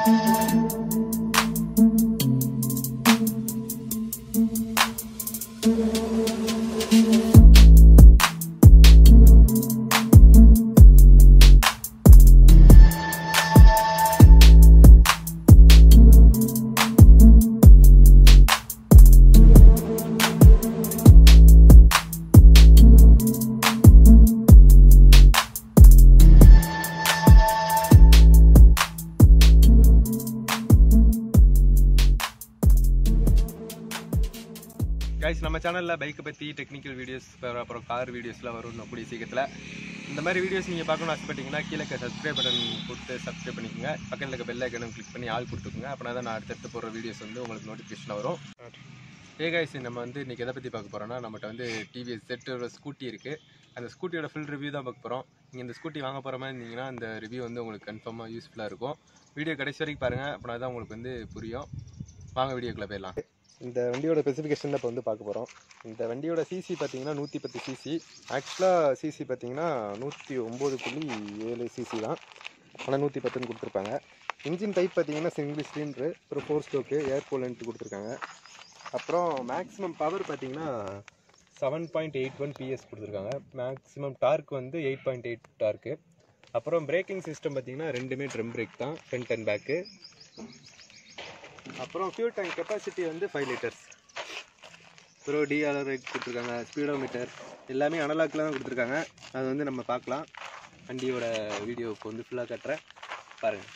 guys நம்ம சேனலில் பைக்கை பற்றி டெக்னிக்கல் வீடியோஸ் அப்புறம் கார் வீடியோஸ்லாம் வரும் கூடிய சீக்கிரத்தில் இந்த மாதிரி வீடியோஸ் நீங்கள் பார்க்கணும்னு ஆசைப்பட்டீங்கன்னா கீழே சப்ஸ்கிரைப் பட்டன் கொடுத்து சப்ஸ்கிரைப் பண்ணிக்கோங்க பக்கத்தில் இருக்க பெல் ஐக்கனும் கிளிக் பண்ணி ஆள் கொடுத்துக்கோங்க அப்படின்னா தான் நான் அடுத்தடுத்து போடுற வீடியோஸ் வந்து உங்களுக்கு நோட்டிஃபிகேஷன் வரும் ஏ கைஸ் நம்ம வந்து இன்றைக்கி எதை பற்றி பார்க்க போகிறோம்னா நம்மகிட்ட வந்து டிவிஎஸ் செட்டோட ஸ்கூட்டி இருக்குது அந்த ஸ்கூட்டியோட ஃபுல் ரிவ்யூ தான் பார்க்க போகிறோம் நீங்கள் இந்த ஸ்கூட்டி வாங்க போகிற மாதிரி இருந்தீங்கன்னா அந்த ரிவ்யூ வந்து உங்களுக்கு கன்ஃபார்மாக யூஸ்ஃபுல்லாக இருக்கும் வீடியோ கடைசி வரைக்கும் பாருங்கள் அப்படின்னா தான் உங்களுக்கு வந்து புரியும் வாங்க வீடியோக்குள்ளே போயிடலாம் இந்த வண்டியோட ஸ்பெசிஃபிகேஷன் இப்போ வந்து பார்க்க போகிறோம் இந்த வண்டியோட சிசி பார்த்தீங்கன்னா நூற்றி பத்து சிசி ஆக்சுவலாக சிசி பார்த்தீங்கன்னா நூற்றி ஒம்பது புள்ளி ஏழு சிசி தான் ஆனால் நூற்றி பத்துன்னு கொடுத்துருப்பாங்க இன்ஜின் டைப் பார்த்தீங்கன்னா சிங்கிள் சிலிண்டரு அப்புறம் ஃபோர் ஸ்டோக்கு ஏர் கூலன்ட் கொடுத்துருக்காங்க அப்புறம் மேக்ஸிமம் பவர் பார்த்தீங்கன்னா seven point eight one PS கொடுத்துருக்காங்க மேக்ஸிமம் டார்க் வந்து எயிட் பாயிண்ட் எயிட் டார்க்கு அப்புறம் பிரேக்கிங் சிஸ்டம் பார்த்தீங்கன்னா ரெண்டுமே ட்ரம் பிரேக் தான் ஃப்ரண்ட் அண்ட் பேக்கு அப்புறம் ஃபியூல் டேங்க் கெப்பாசிட்டி வந்து ஃபைவ் லிட்டர்ஸ் அப்புறம் டிஆர்ஆர் கொடுத்துருக்காங்க ஸ்பீடோமீட்டர் எல்லாமே அனலாக்கில் தான் கொடுத்துருக்காங்க அது வந்து நம்ம பார்க்கலாம் வண்டியோட வீடியோ இப்போ வந்து ஃபுல்லாக கட்டுறேன் பாருங்கள்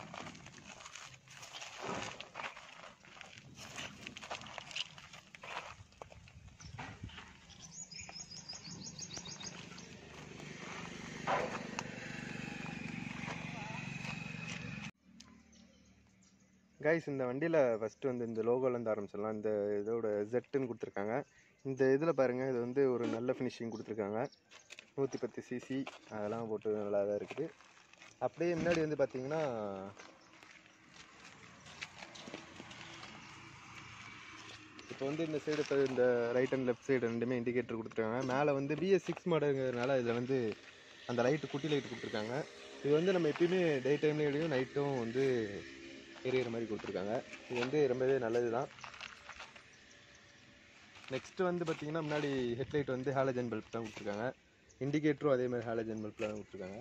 கைஸ் இந்த வண்டியில் ஃபஸ்ட்டு வந்து இந்த லோகோலேருந்து ஆரம்பிச்சிடலாம் இந்த இதோட ஜெட்டுன்னு கொடுத்துருக்காங்க இந்த இதில் பாருங்கள் இது வந்து ஒரு நல்ல ஃபினிஷிங் கொடுத்துருக்காங்க நூற்றி பத்து சிசி அதெல்லாம் போட்டு நல்லா தான் இருக்குது அப்படியே முன்னாடி வந்து பார்த்தீங்கன்னா இப்போ வந்து இந்த சைடு இப்போ இந்த ரைட் அண்ட் லெஃப்ட் சைடு ரெண்டுமே இண்டிகேட்டர் கொடுத்துருக்காங்க மேலே வந்து பிஎஸ் சிக்ஸ் மாடலுங்கிறதுனால இதில் வந்து அந்த லைட்டு குட்டி லைட் கொடுத்துருக்காங்க இது வந்து நம்ம எப்பயுமே டே டைம்லேயும் நைட்டும் வந்து எரியற மாதிரி கொடுத்துருக்காங்க இது வந்து ரொம்பவே நல்லது தான் நெக்ஸ்ட்டு வந்து பார்த்தீங்கன்னா முன்னாடி ஹெட்லைட் வந்து ஹாலஜன் பல்ப் தான் கொடுத்துருக்காங்க இண்டிகேட்டரும் அதே மாதிரி ஹாலஜன் பல்பில் தான் கொடுத்துருக்காங்க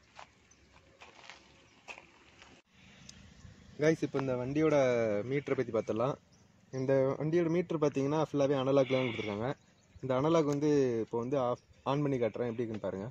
கைஸ் இப்போ இந்த வண்டியோட மீட்டரை பற்றி பார்த்துடலாம் இந்த வண்டியோட மீட்டர் பார்த்தீங்கன்னா ஃபுல்லாகவே அனலாக்ல தான் கொடுத்துருக்காங்க இந்த அனலாக் வந்து இப்போ வந்து ஆஃப் ஆன் பண்ணி காட்டுறேன் எப்படி இருக்குன்னு பாருங்கள்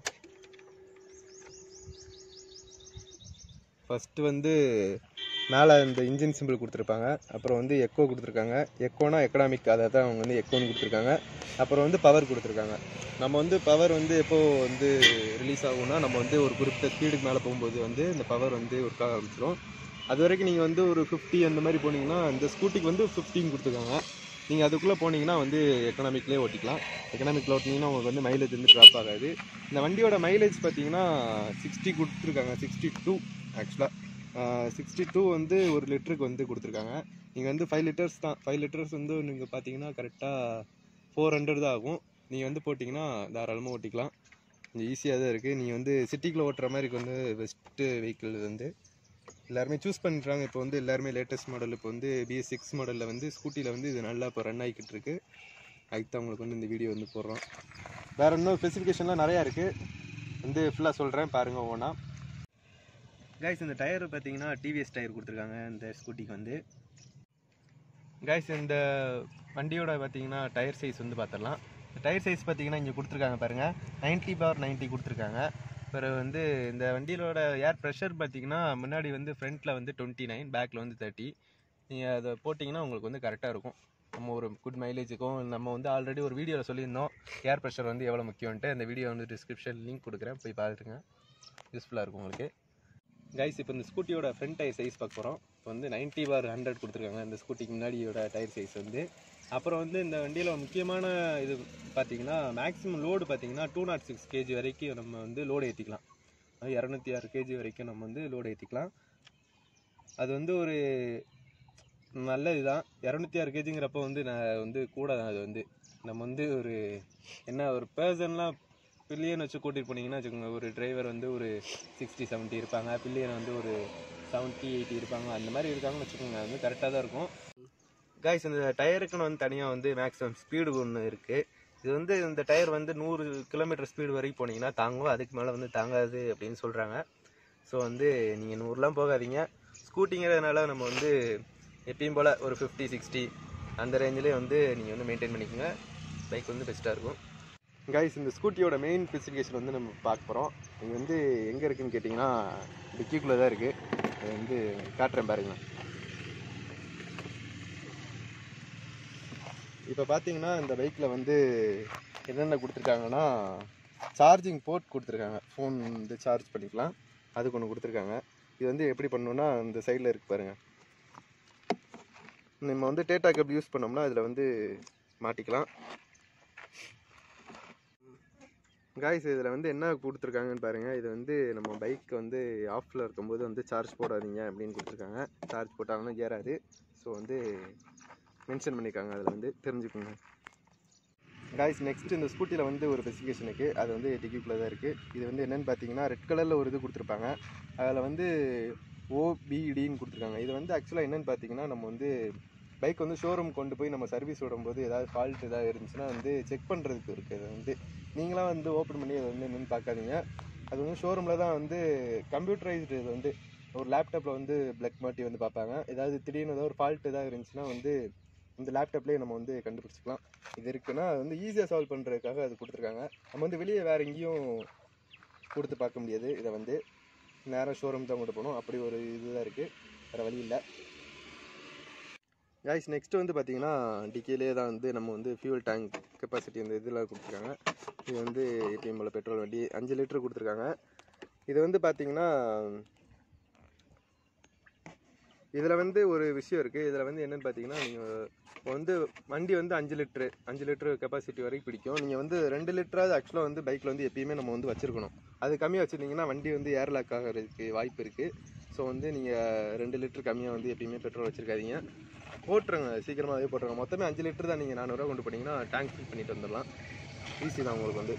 ஃபஸ்ட்டு வந்து மேலே இந்த இன்ஜின் சிம்பிள் கொடுத்துருப்பாங்க அப்புறம் வந்து எக்கோ கொடுத்துருக்காங்க எக்கோனா எக்கனாமிக் அதை தான் அவங்க வந்து எக்கோன்னு கொடுத்துருக்காங்க அப்புறம் வந்து பவர் கொடுத்துருக்காங்க நம்ம வந்து பவர் வந்து எப்போ வந்து ரிலீஸ் ஆகும்னா நம்ம வந்து ஒரு குறிப்பிட்ட ஸ்பீடுக்கு மேலே போகும்போது வந்து இந்த பவர் வந்து ஒர்க் ஆக ஆரம்பிச்சிடும் அது வரைக்கும் நீங்கள் வந்து ஒரு ஃபிஃப்டி அந்த மாதிரி போனீங்கன்னா இந்த ஸ்கூட்டிக்கு வந்து ஃபிஃப்டின் கொடுத்துருக்காங்க நீங்கள் அதுக்குள்ளே போனீங்கன்னா வந்து எக்கனாமிக்லேயே ஓட்டிக்கலாம் எக்கனாமிக்கில் ஓட்டினீங்கன்னா உங்களுக்கு வந்து மைலேஜ் வந்து ட்ராப் ஆகாது இந்த வண்டியோட மைலேஜ் பார்த்தீங்கன்னா சிக்ஸ்டி கொடுத்துருக்காங்க சிக்ஸ்டி டூ ஆக்சுவலாக சிக்ஸ்டி டூ வந்து ஒரு லிட்டருக்கு வந்து கொடுத்துருக்காங்க நீங்கள் வந்து ஃபைவ் லிட்டர்ஸ் தான் ஃபைவ் லிட்டர்ஸ் வந்து நீங்கள் பார்த்தீங்கன்னா கரெக்டாக ஃபோர் ஹண்ட்ரட் தான் ஆகும் நீங்கள் வந்து போட்டிங்கன்னா தாராளமாக ஓட்டிக்கலாம் கொஞ்சம் ஈஸியாக தான் இருக்குது நீங்கள் வந்து சிட்டிக்குள்ளே ஓட்டுற மாதிரி வந்து பெஸ்ட்டு வெஹிக்கிள் இது வந்து எல்லாருமே சூஸ் பண்ணுறாங்க இப்போ வந்து எல்லாருமே லேட்டஸ்ட் மாடல் இப்போ வந்து பிஎஸ் சிக்ஸ் மாடலில் வந்து ஸ்கூட்டியில் வந்து இது நல்லா இப்போ ரன் ஆகிக்கிட்டு இருக்கு அதுக்கு தான் உங்களுக்கு வந்து இந்த வீடியோ வந்து போடுறோம் வேறு இன்னும் ஸ்பெசிஃபிகேஷன்லாம் நிறையா இருக்குது வந்து ஃபுல்லாக சொல்கிறேன் பாருங்கள் ஒவ்வொன்றா கைஸ் இந்த டயர் பார்த்தீங்கன்னா டிவிஎஸ் டயர் கொடுத்துருக்காங்க இந்த ஸ்கூட்டிக்கு வந்து கைஸ் இந்த வண்டியோட பார்த்தீங்கன்னா டயர் சைஸ் வந்து பார்த்துடலாம் டயர் சைஸ் பார்த்தீங்கன்னா இங்கே கொடுத்துருக்காங்க பாருங்கள் 90 பார் 90 கொடுத்துருக்காங்க பிறகு வந்து இந்த வண்டியோட ஏர் ப்ரெஷர் பார்த்தீங்கன்னா முன்னாடி வந்து ஃப்ரண்ட்டில் வந்து டுவெண்ட்டி நைன் பேக்கில் வந்து தேர்ட்டி நீங்கள் அதை போட்டிங்கன்னா உங்களுக்கு வந்து கரெக்டாக இருக்கும் நம்ம ஒரு குட் மைலேஜுக்கும் நம்ம வந்து ஆல்ரெடி ஒரு வீடியோவில் சொல்லியிருந்தோம் ஏர் ப்ரெஷர் வந்து எவ்வளோ முக்கியம்ன்ட்டு அந்த வீடியோ வந்து டிஸ்கிரிப்ஷன் லிங்க் கொடுக்குறேன் போய் பார்த்துருங்க யூஸ்ஃபுல்லாக இருக்கும் உங்களுக்கு கைஸ் இப்போ இந்த ஸ்கூட்டியோட ஃப்ரண்ட் டயர் சைஸ் பார்க்க போகிறோம் இப்போ வந்து 90 பார் ஹண்ட்ரட் கொடுத்துருக்காங்க இந்த ஸ்கூட்டிக்கு முன்னாடியோட டயர் சைஸ் வந்து அப்புறம் வந்து இந்த வண்டியில் முக்கியமான இது பார்த்தீங்கன்னா மேக்ஸிமம் லோடு பார்த்தீங்கன்னா டூ நாட் சிக்ஸ் கேஜி வரைக்கும் நம்ம வந்து லோடு ஏற்றிக்கலாம் அது இரநூத்தி ஆறு கேஜி வரைக்கும் நம்ம வந்து லோடு ஏற்றிக்கலாம் அது வந்து ஒரு நல்ல இதுதான் இரநூத்தி ஆறு கேஜிங்கிறப்ப வந்து நான் வந்து கூட தான் அது வந்து நம்ம வந்து ஒரு என்ன ஒரு பர்சன்லாம் பில்லியன் வச்சு கூட்டிகிட்டு போனீங்கன்னா வச்சுக்கோங்க ஒரு டிரைவர் வந்து ஒரு சிக்ஸ்டி 70 இருப்பாங்க பில்லியன் வந்து ஒரு செவன்ட்டி எயிட்டி இருப்பாங்க அந்த மாதிரி இருக்காங்கன்னு வச்சுக்கோங்க அது வந்து கரெக்டாக தான் இருக்கும் காய்ஸ் இந்த டயருக்குன்னு வந்து தனியாக வந்து மேக்ஸிமம் ஸ்பீடு ஒன்று இருக்குது இது வந்து இந்த டயர் வந்து நூறு கிலோமீட்டர் ஸ்பீடு வரைக்கும் போனீங்கன்னா தாங்கும் அதுக்கு மேலே வந்து தாங்காது அப்படின்னு சொல்கிறாங்க ஸோ வந்து நீங்கள் நூறுலாம் போகாதீங்க ஸ்கூட்டிங்கிறதுனால நம்ம வந்து எப்பயும் போல் ஒரு ஃபிஃப்டி சிக்ஸ்டி அந்த ரேஞ்சிலே வந்து நீங்கள் வந்து மெயின்டைன் பண்ணிக்கோங்க பைக் வந்து பெஸ்ட்டாக இருக்கும் கைஸ் இந்த ஸ்கூட்டியோட மெயின் ஸ்பெசிஃபிகேஷன் வந்து நம்ம பார்க்க போகிறோம் இது வந்து எங்கே இருக்குன்னு கேட்டிங்கன்னா டிக்கிக்குள்ளே தான் இருக்குது அது வந்து காட்டுறேன் பாருங்க இப்போ பார்த்தீங்கன்னா இந்த பைக்கில் வந்து என்னென்ன கொடுத்துருக்காங்கன்னா சார்ஜிங் போர்ட் கொடுத்துருக்காங்க ஃபோன் வந்து சார்ஜ் பண்ணிக்கலாம் அதுக்கு ஒன்று கொடுத்துருக்காங்க இது வந்து எப்படி பண்ணணும்னா இந்த சைடில் இருக்கு பாருங்கள் நம்ம வந்து டேட்டா கேபிள் யூஸ் பண்ணோம்னா இதில் வந்து மாட்டிக்கலாம் காய்ஸ் இதில் வந்து என்ன கொடுத்துருக்காங்கன்னு பாருங்கள் இது வந்து நம்ம பைக் வந்து ஆஃபில் இருக்கும்போது வந்து சார்ஜ் போடாதீங்க அப்படின்னு கொடுத்துருக்காங்க சார்ஜ் போட்டாலும் ஏறாது ஸோ வந்து மென்ஷன் பண்ணியிருக்காங்க அதில் வந்து தெரிஞ்சுக்கோங்க காய்ஸ் நெக்ஸ்ட் இந்த ஸ்கூட்டியில் வந்து ஒரு ஸ்பெசிஃபிகேஷன் இருக்குது அது வந்து டிக்கிக்குள்ளே தான் இருக்குது இது வந்து என்னென்னு பார்த்தீங்கன்னா ரெட் கலரில் ஒரு இது கொடுத்துருப்பாங்க அதில் வந்து ஓபிடின்னு கொடுத்துருக்காங்க இது வந்து ஆக்சுவலாக என்னென்னு பார்த்தீங்கன்னா நம்ம வந்து பைக் வந்து ஷோரூம் கொண்டு போய் நம்ம சர்வீஸ் விடும்போது ஏதாவது ஃபால்ட் ஏதாவது இருந்துச்சுன்னா வந்து செக் பண்ணுறதுக்கு இருக்குது அது வந்து நீங்களாம் வந்து ஓப்பன் பண்ணி அதை வந்து என்னென்னு பார்க்காதீங்க அது வந்து ஷோரூமில் தான் வந்து கம்ப்யூட்டரைஸ்டு இது வந்து ஒரு லேப்டாப்பில் வந்து பிளக் மாட்டி வந்து பார்ப்பாங்க ஏதாவது திடீர்னு ஏதாவது ஒரு ஃபால்ட் ஏதாவது இருந்துச்சுன்னா வந்து இந்த லேப்டாப்லேயே நம்ம வந்து கண்டுபிடிச்சிக்கலாம் இது இருக்குன்னா அது வந்து ஈஸியாக சால்வ் பண்ணுறதுக்காக அது கொடுத்துருக்காங்க நம்ம வந்து வெளியே வேறு எங்கேயும் கொடுத்து பார்க்க முடியாது இதை வந்து நேராக ஷோரூம் தான் கொண்டு போகணும் அப்படி ஒரு இதுதான் இருக்குது வேறு வழி இல்லை கைஸ் நெக்ஸ்ட் வந்து பார்த்தீங்கன்னா டிக்கிலே தான் வந்து நம்ம வந்து ஃபியூல் டேங்க் கெப்பாசிட்டி அந்த இதெல்லாம் கொடுத்துருக்காங்க இது வந்து ஏடிஎம் போல் பெட்ரோல் வண்டி அஞ்சு லிட்டர் கொடுத்துருக்காங்க இது வந்து பார்த்தீங்கன்னா இதில் வந்து ஒரு விஷயம் இருக்குது இதில் வந்து என்னென்னு பார்த்தீங்கன்னா நீங்கள் இப்போ வந்து வண்டி வந்து அஞ்சு லிட்ரு அஞ்சு லிட்ரு கெப்பாசிட்டி வரைக்கும் பிடிக்கும் நீங்கள் வந்து ரெண்டு லிட்டராவது ஆக்சுவலாக வந்து பைக்கில் வந்து எப்பயுமே நம்ம வந்து வச்சுருக்கணும் அது கம்மியாக வச்சுருந்தீங்கன்னா வண்டி வந்து ஏர் லாக் ஆகிறதுக்கு வாய்ப்பு இருக்குது ஸோ வந்து நீங்கள் ரெண்டு லிட்டர் கம்மியாக வந்து எப்பயுமே பெட்ரோல் வச்சுருக்காதீங்க போட்டுருங்க சீக்கிரமாகவே போட்டுருங்க மொத்தமே அஞ்சு லிட்டர் தான் நீங்கள் நானூறுரூவா கொண்டு போனீங்கன்னா டேங்க் ஃபில் பண்ணிட்டு வந்துடலாம் ஈஸி தான் உங்களுக்கு வந்து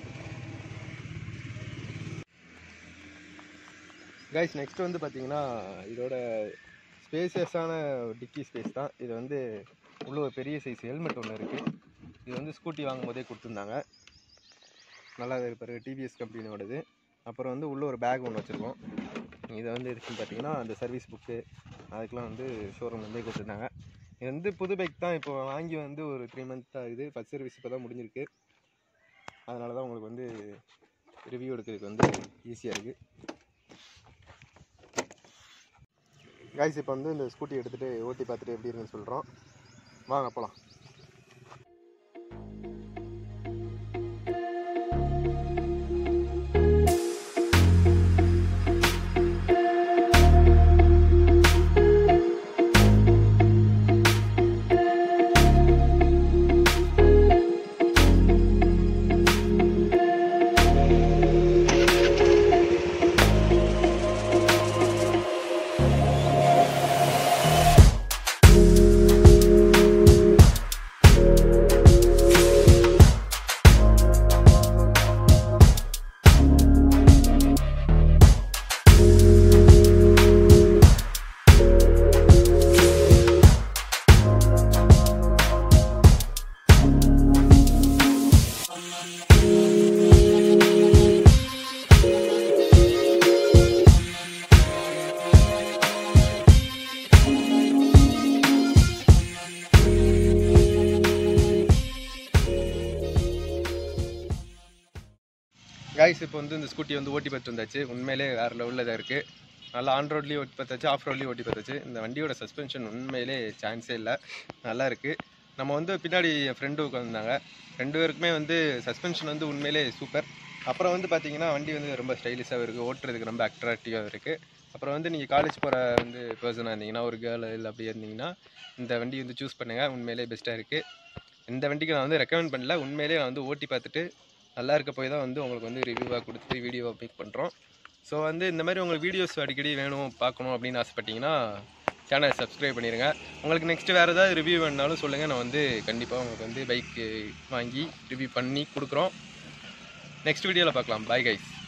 கைஸ் நெக்ஸ்ட் வந்து பார்த்தீங்கன்னா இதோட ஸ்பேசியஸான டிக்கி ஸ்பேஸ் தான் இது வந்து உள்ள ஒரு பெரிய சைஸ் ஹெல்மெட் ஒன்று இருக்குது இது வந்து ஸ்கூட்டி வாங்கும் போதே கொடுத்துருந்தாங்க நல்லா இருப்பாரு டிவிஎஸ் கம்பெனியோடது அப்புறம் வந்து உள்ள ஒரு பேக் ஒன்று வச்சுருக்கோம் இதை வந்து எதுக்குன்னு பார்த்தீங்கன்னா அந்த சர்வீஸ் புக்கு அதுக்கெலாம் வந்து ஷோரூம் வந்து கொடுத்துருந்தாங்க இது வந்து புது பைக் தான் இப்போ வாங்கி வந்து ஒரு த்ரீ மந்த் ஆகுது ஃபஸ்ட் சர்வீஸ் இப்போ தான் முடிஞ்சிருக்கு அதனால தான் உங்களுக்கு வந்து ரிவ்யூ எடுக்கிறதுக்கு வந்து ஈஸியாக இருக்குது காய்ஸ் இப்போ வந்து இந்த ஸ்கூட்டி எடுத்துகிட்டு ஓட்டி பார்த்துட்டு எப்படி இருக்குன்னு சொல்கிறோம் வாங்க போகலாம் காய்ஸ் இப்போ வந்து இந்த ஸ்கூட்டி வந்து ஓட்டி பார்த்து வந்தாச்சு உண்மையிலே வேறு லெவலில் தான் இருக்குது நல்லா ஆன் ரோட்லேயும் ஓட்டி பார்த்தாச்சு ஆஃப் ரோட்லேயும் ஓட்டி பார்த்தாச்சு இந்த வண்டியோட சஸ்பென்ஷன் உண்மையிலே சான்ஸே இல்லை நல்லா இருக்குது நம்ம வந்து பின்னாடி என் ஃப்ரெண்டு உட்காந்துருந்தாங்க ரெண்டு பேருக்குமே வந்து சஸ்பென்ஷன் வந்து உண்மையிலே சூப்பர் அப்புறம் வந்து பார்த்தீங்கன்னா வண்டி வந்து ரொம்ப ஸ்டைலிஷாகவும் இருக்குது ஓட்டுறதுக்கு ரொம்ப அட்ராக்டிவாக இருக்குது அப்புறம் வந்து நீங்கள் காலேஜ் போகிற வந்து பர்சனாக இருந்தீங்கன்னா ஒரு கேர்ள் இல்லை அப்படி இருந்தீங்கன்னா இந்த வண்டி வந்து சூஸ் பண்ணுங்கள் உண்மையிலே பெஸ்ட்டாக இருக்குது இந்த வண்டிக்கு நான் வந்து ரெக்கமெண்ட் பண்ணல உண்மையிலே நான் வந்து ஓட்டி பார்த்துட்டு நல்லா இருக்க போய் தான் வந்து உங்களுக்கு வந்து ரிவ்யூவாக கொடுத்து வீடியோவாக மேக் பண்ணுறோம் ஸோ வந்து இந்த மாதிரி உங்களுக்கு வீடியோஸ் அடிக்கடி வேணும் பார்க்கணும் அப்படின்னு ஆசைப்பட்டீங்கன்னா சேனலை சப்ஸ்கிரைப் பண்ணிடுங்க உங்களுக்கு நெக்ஸ்ட் வேறு ஏதாவது ரிவ்யூ வேணுனாலும் சொல்லுங்கள் நான் வந்து கண்டிப்பாக உங்களுக்கு வந்து பைக் வாங்கி ரிவ்யூ பண்ணி கொடுக்குறோம் நெக்ஸ்ட் வீடியோவில் பார்க்கலாம் பாய் கைஸ்